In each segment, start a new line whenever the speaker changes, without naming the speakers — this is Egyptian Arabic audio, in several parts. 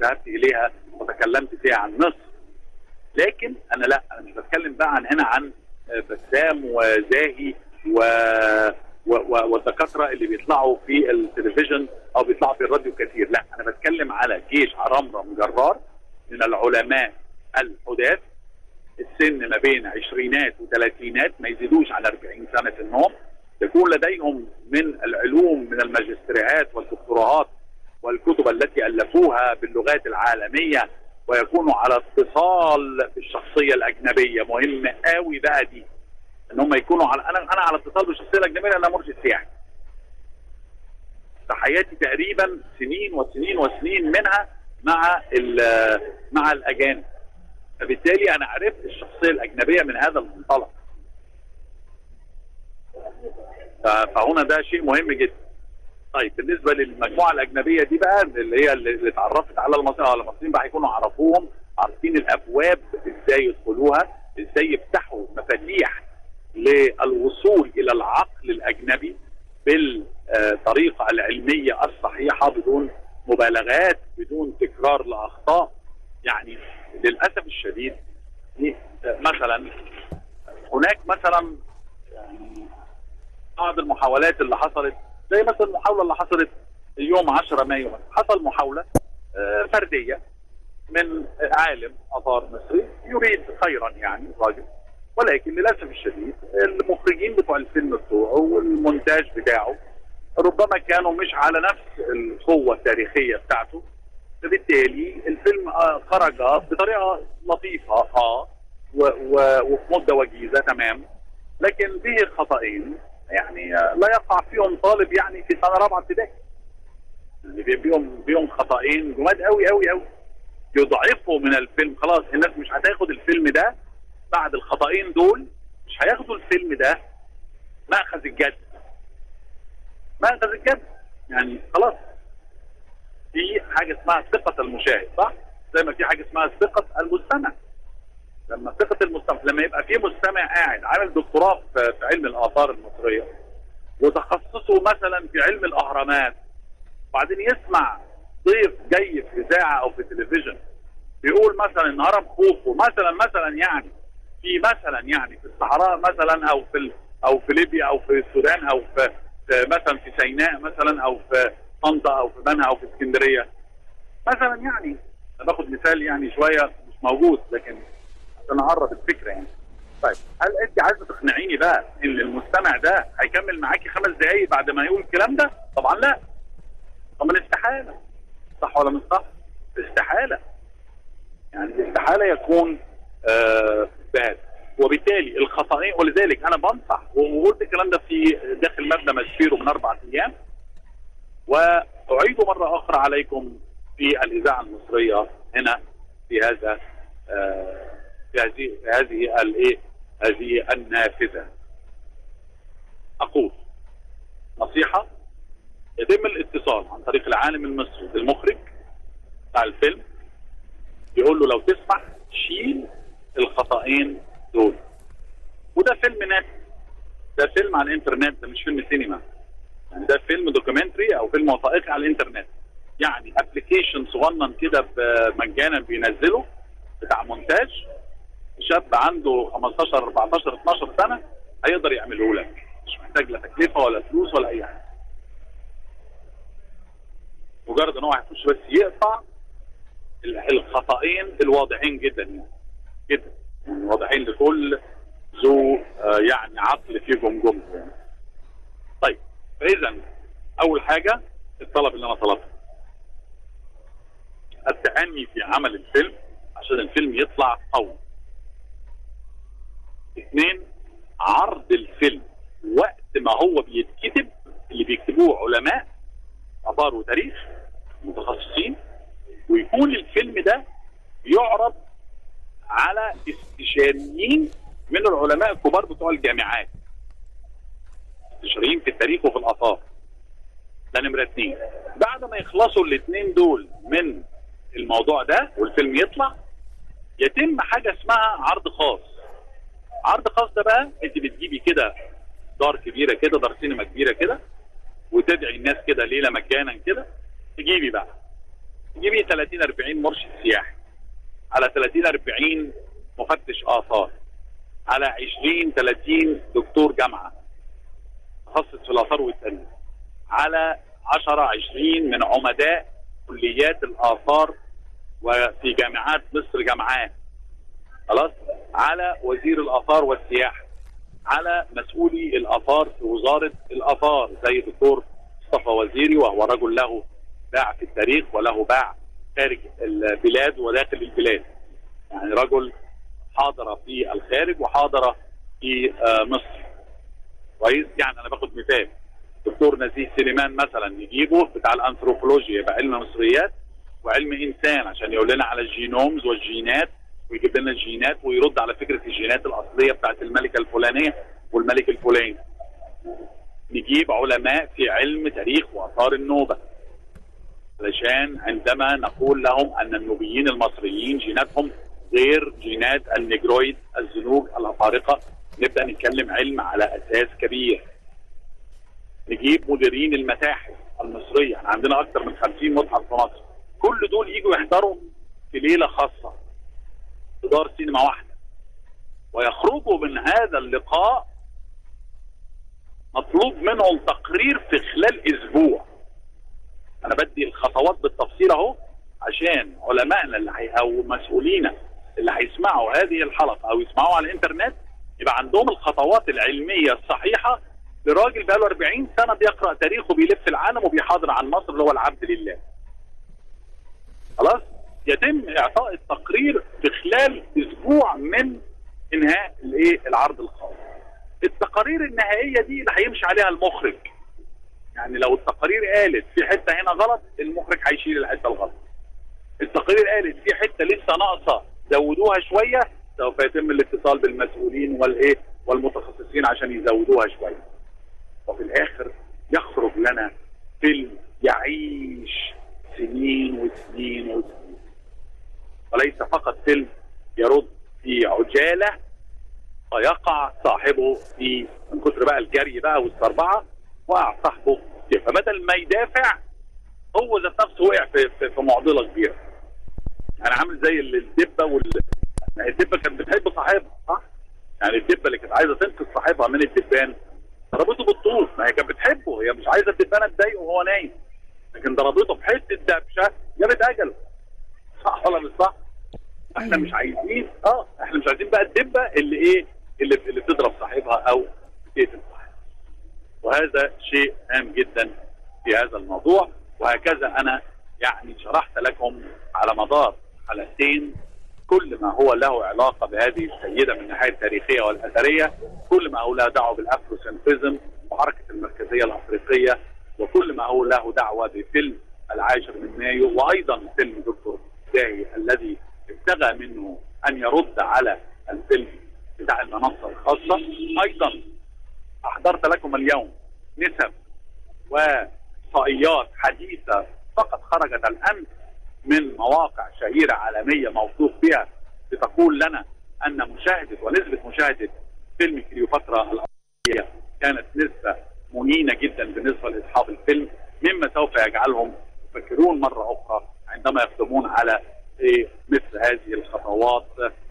ذهبت اليها وتكلمت فيها عن مصر لكن انا لا انا مش بتكلم بقى عن هنا عن بسام وزاهي و والدكاتره اللي بيطلعوا في التلفزيون او بيطلعوا في الراديو كثير لا انا بتكلم على جيش عرمرم جرار من العلماء الحداث السن ما بين عشرينات وثلاثينات ما يزيدوش على 40 سنه النوم يكون لديهم من العلوم من الماجستيريات والدكتوراهات والكتب التي الفوها باللغات العالميه ويكونوا على اتصال بالشخصيه الاجنبيه مهم قوي بقى دي ان هم يكونوا على انا انا على اتصال بالشخصيه الاجنبيه لان انا مرشد سياحي في حياتي تقريبا سنين وسنين وسنين منها مع مع الاجانب فبالتالي انا عرفت الشخصيه الاجنبيه من هذا المنطلق فهنا ده شيء مهم جدا طيب بالنسبه للمجموعه الاجنبيه دي بقى اللي هي اللي اتعرفت على المصريين على المصريين بقى هيكونوا عرفوهم عارفين الابواب ازاي يدخلوها ازاي يفتحوا مفاتيح للوصول الى العقل الاجنبي بالطريقه العلميه الصحيحه بدون مبالغات بدون تكرار لاخطاء يعني للاسف الشديد مثلا هناك مثلا يعني بعض المحاولات اللي حصلت زي مثلا المحاوله اللي حصلت يوم 10 مايو حصل محاوله فرديه من عالم اثار مصري يريد خيرا يعني راجل ولكن للاسف الشديد المخرجين بتوع الفيلم بتوعه والمونتاج بتاعه ربما كانوا مش على نفس القوه التاريخيه بتاعته فبالتالي الفيلم خرج بطريقه لطيفه اه وفي مده وجيزه تمام لكن به خطأين يعني لا يقع فيهم طالب يعني في سنه رابعه ابتدائي يعني بيهم بيهم خطأين جماد قوي قوي قوي يضعفوا من الفيلم خلاص الناس مش هتاخد الفيلم ده بعد الخطأين دول مش هياخدوا الفيلم ده مأخذ الجد مأخذ الجد يعني خلاص في حاجه اسمها ثقه المشاهد صح؟ زي ما في حاجه اسمها ثقه المستمع لما ثقه المستمع لما يبقى في مستمع قاعد عامل دكتوراه في علم الاثار المصريه وتخصصه مثلا في علم الاهرامات وبعدين يسمع ضيف جاي في اذاعه او في تلفزيون بيقول مثلا ان هرم خوفو مثلا مثلا يعني في مثلا يعني في الصحراء مثلا او في او في ليبيا او في السودان او في, في مثلا في سيناء مثلا او في طنطا او في بنها او في اسكندريه مثلا يعني انا باخد مثال يعني شويه مش موجود لكن عشان اقرب الفكره يعني طيب هل انت عايزه تقنعيني بقى ان المستمع ده هيكمل معاكي خمس دقايق بعد ما يقول الكلام ده؟ طبعا لا طبعا استحاله صح ولا مش صح؟ استحاله يعني استحاله يكون آه بهذا وبالتالي الخطأين ولذلك انا بنصح وقلت الكلام ده في داخل مبنى ماجستيرو من اربع ايام واعيد مره اخرى عليكم في الاذاعه المصريه هنا في هذا آه في هذه هذه الايه هذه النافذه اقول نصيحه يتم الاتصال عن طريق العالم المصري المخرج بتاع الفيلم يقول له لو تسمح شيل الخطأين دول وده فيلم نت ده فيلم على الانترنت ده مش فيلم سينما يعني ده فيلم دوكيومنتري او فيلم وثائقي على الانترنت يعني ابلكيشن صغنن كده مجانا بينزله بتاع مونتاج شاب عنده 15 14 12 سنه هيقدر يعمله لك مش محتاج لا تكلفه ولا فلوس ولا اي حاجه مجرد ان هو هيخش بس يقطع الخطأين الواضحين جدا يعني جدا يعني واضحين لكل ذو آه يعني عقل في جمجمته يعني. طيب فاذا اول حاجه الطلب اللي انا طلبته التأني في عمل الفيلم عشان الفيلم يطلع قوي اثنين عرض الفيلم وقت ما هو بيتكتب اللي بيكتبوه علماء اثار وتاريخ متخصصين ويكون الفيلم ده يعرض على استشاريين من العلماء الكبار بتوع الجامعات استشاريين في التاريخ وفي الاثار ده نمره اثنين بعد ما يخلصوا الاثنين دول من الموضوع ده والفيلم يطلع يتم حاجه اسمها عرض خاص عرض خاص ده بقى انت بتجيبي كده دار كبيره كده دار سينما كبيره كده وتدعي الناس كده ليله مجانا كده تجيبي بقى تجيبي 30 40 مرشد سياحي على 30 40 مفتش اثار على 20 30 دكتور جامعه تخصص في الاثار والتاريخ على 10 20 من عمداء كليات الاثار وفي جامعات مصر جامعات خلاص على وزير الاثار والسياحه على مسؤولي الاثار في وزاره الاثار زي الدكتور مصطفى وزيري وهو رجل له باع في التاريخ وله باع خارج البلاد وداخل البلاد يعني رجل حاضر في الخارج وحاضر في آه، مصر كويس يعني انا باخد مثال دكتور نزيه سليمان مثلا نجيبه بتاع الانثروبولوجيا يبقى علم مصريات وعلم انسان عشان يقول لنا على الجينومز والجينات ويجيب لنا الجينات ويرد على فكره الجينات الاصليه بتاعت الملكه الفلانيه والملك الفلاني نجيب علماء في علم تاريخ واثار النوبه علشان عندما نقول لهم ان النوبيين المصريين جيناتهم غير جينات النيجرويد الزنوج الافارقه نبدا نتكلم علم على اساس كبير نجيب مديرين المتاحف المصريه احنا عندنا اكثر من 50 متحف في مصر كل دول يجوا يحضروا في ليله خاصه في دار سينما واحده ويخرجوا من هذا اللقاء مطلوب منهم تقرير في خلال اسبوع انا بدي الخطوات بالتفصيل اهو عشان علمائنا اللي حي او مسؤولينا اللي هيسمعوا هذه الحلقه او يسمعوها على الانترنت يبقى عندهم الخطوات العلميه الصحيحه لراجل بقاله 40 سنه بيقرا تاريخ وبيلف العالم وبيحاضر عن مصر اللي هو العبد لله. خلاص؟ يتم اعطاء التقرير في خلال اسبوع من انهاء الايه العرض الخاص. التقارير النهائيه دي اللي هيمشي عليها المخرج. يعني لو التقارير قالت في حته هنا غلط المخرج هيشيل الحته الغلط. التقارير قالت في حته لسه ناقصه زودوها شويه سوف يتم الاتصال بالمسؤولين والايه والمتخصصين عشان يزودوها شويه. وفي الاخر يخرج لنا فيلم يعيش سنين وسنين وسنين وليس فقط فيلم يرد في عجاله فيقع صاحبه في من كتر بقى الجري بقى والسربعه وقع صاحبه فبدل ما يدافع هو ذات نفسه وقع في, في, في معضله كبيره انا عامل زي الدبه وال الدبه كانت بتحب صاحبها صح؟ يعني الدبه اللي كانت عايزه تنقذ صاحبها من الدبان ضربته بالطول ما هي كانت بتحبه هي مش عايزه الدبانه تضايقه وهو نايم لكن ضربته بحته دبشه جابت اجله صح ولا مش صح؟ احنا مش عايزين اه احنا مش عايزين بقى الدبه اللي ايه اللي اللي بتضرب صاحبها او بتقتل صاحبها وهذا شيء هام جدا في هذا الموضوع وهكذا انا يعني شرحت لكم على مدار حلقتين كل ما هو له علاقه بهذه السيده من الناحيه التاريخيه والاثريه كل ما هو له دعوه بالافروسنتريزم وحركه المركزيه الافريقيه وكل ما هو له دعوه بفيلم العاشر من مايو وايضا فيلم دكتور زاهي الذي ابتغى منه ان يرد على الفيلم بتاع المنصه الخاصه ايضا احضرت لكم اليوم نسب واحصائيات حديثه فقط خرجت الامس من مواقع شهيره عالميه موثوق بها لتقول لنا ان مشاهده ونسبه مشاهده فيلم كليوباترا الأرضية كانت نسبه مهينه جدا بالنسبه لاصحاب الفيلم مما سوف يجعلهم يفكرون مره اخرى عندما يقدمون على مثل هذه الخطوات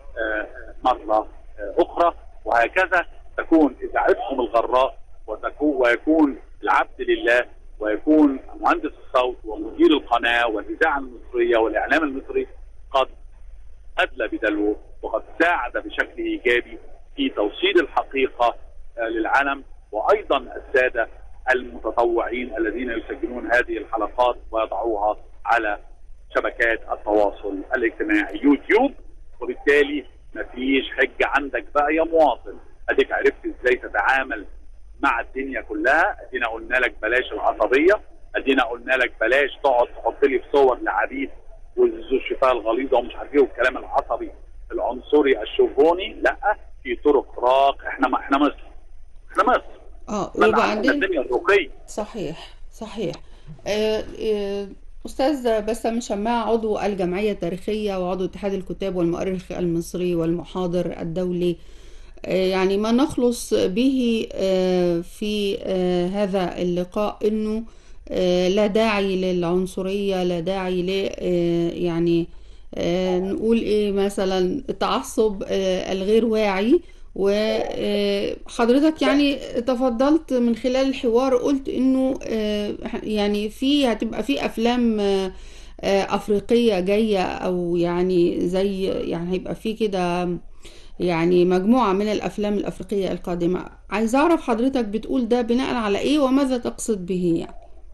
مره اخرى وهكذا تكون اذاعتهم الغراء وتكون ويكون العبد لله ويكون مهندس الصوت ومدير القناه والاذاعه المصريه والاعلام المصري قد ادلى بدلوه وقد ساعد بشكل ايجابي في توصيل الحقيقه للعالم وايضا الساده المتطوعين الذين يسجلون هذه الحلقات ويضعوها على شبكات التواصل الاجتماعي يوتيوب وبالتالي مفيش حجه عندك بقى يا مواطن اديك عرفت ازاي تتعامل مع الدنيا كلها ادينا قلنا لك بلاش العصبيه ادينا قلنا لك بلاش تقعد تحط لي في صور لعبيد وذو الشفاه الغليظه ومش عارف ايه والكلام العصبي العنصري الشوفوني لا في طرق راق احنا ما احنا مصر احنا مصر
اه
وبعدين
وبعدين
الدنيا الرقي
صحيح صحيح آه، آه، أستاذ بسام شماع عضو الجمعية التاريخية وعضو اتحاد الكتاب والمؤرخ المصري والمحاضر الدولي آه، يعني ما نخلص به آه، في آه، هذا اللقاء أنه آه، لا داعي للعنصرية لا داعي ل آه، يعني آه، نقول ايه مثلا التعصب آه، الغير واعي وحضرتك يعني تفضلت من خلال الحوار قلت انه آه، يعني في هتبقى في افلام آه، آه، افريقية جاية او يعني زي يعني هيبقى في كده يعني مجموعة من الافلام الافريقية القادمة عايز اعرف حضرتك بتقول ده بناء على ايه وماذا تقصد به يعني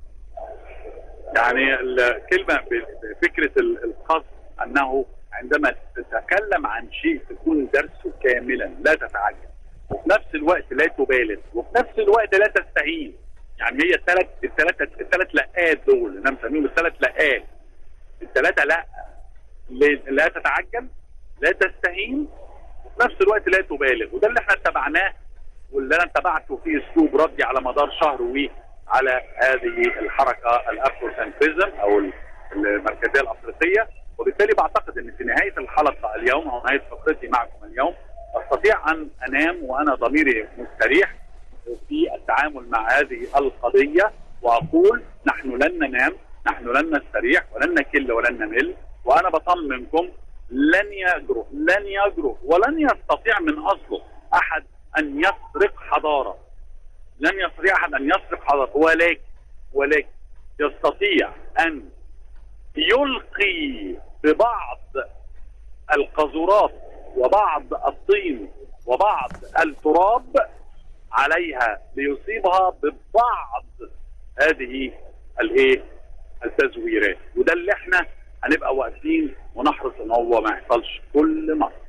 يعني الكلمه بفكره ال- القصد انه عندما تتكلم عن شيء تكون درسه كاملا لا تتعجل وفي نفس الوقت لا تبالغ وفي نفس الوقت لا تستهين يعني هي الثلاث الثلاث الثلاث لقات دول انا مسميهم الثلاث لقات الثلاثه لا ل- لا تتعجل لا تستهين وفي نفس الوقت لا تبالغ وده اللي احنا اتبعناه واللي انا اتبعته في اسلوب ردي على مدار شهر وعلى هذه الحركه الافروسنتريزم او المركزيه الافريقيه وبالتالي بعتقد ان في نهايه الحلقه اليوم او نهايه فقرتي معكم اليوم استطيع ان انام وانا ضميري مستريح في التعامل مع هذه القضيه واقول نحن لن ننام نحن لن نستريح ولن نكل ولن نمل وانا بطمنكم لن يجرؤ لن يجرؤ ولن يستطيع من اصله احد ان يسرق حضاره لن يستطيع احد ان يسرق حضاره ولكن ولكن يستطيع ان يلقي ببعض القاذورات وبعض الطين وبعض التراب عليها ليصيبها ببعض هذه الايه التزويرات وده اللي احنا هنبقى واقفين ونحرص ان هو ما يحصلش كل مره